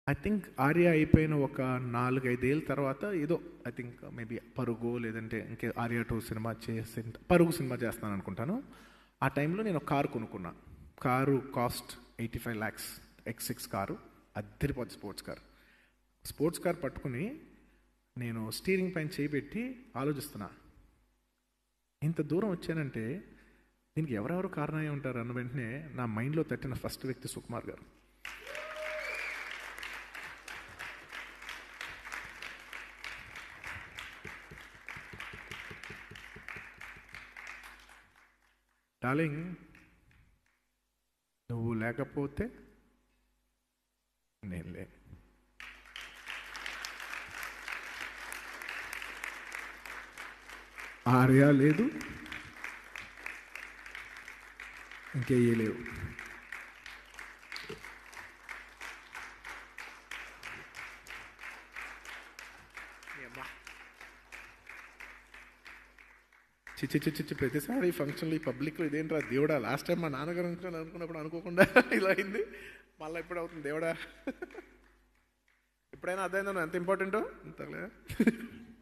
I think Arya అయిపోయిన ఒక నాలుగైదేళ్ళ తర్వాత ఏదో ఐ థింక్ మేబీ పరుగు లేదంటే ఇంకే ఆర్య టూ సినిమా చేసి పరుగు సినిమా చేస్తాను అనుకుంటాను ఆ టైంలో నేను ఒక కారు కొనుక్కున్నా car cost eighty five lakhs X six car అద్దరిపోద్ది స్పోర్ట్స్ కార్ స్పోర్ట్స్ కార్ పట్టుకుని నేను స్టీరింగ్ పైన చేయిబెట్టి ఆలోచిస్తున్నా ఇంత దూరం వచ్చానంటే దీనికి ఎవరెవరు కారణమై ఉంటారు అన్న వెంటనే నా మైండ్లో తట్టిన ఫస్ట్ వ్యక్తి సుకుమార్ గారు డార్లింగ్ నువ్వు లేకపోతే నేను లే ఆర్య లేదు ఇంకే లేవు చిచ్చి చిచ్చి చిచ్చి ప్రతిసారి ఫంక్షన్లు ఈ పబ్లిక్లో ఇదేంట్రా దేవుడా లాస్ట్ టైం మా నాన్నగారు అనుకున్నాను అనుకున్నప్పుడు అనుకోకుండా ఇలా అయింది మళ్ళీ ఎప్పుడు అవుతుంది దేవుడా ఎప్పుడైనా అదైందా ఎంత ఇంపార్టెంటో అంతలే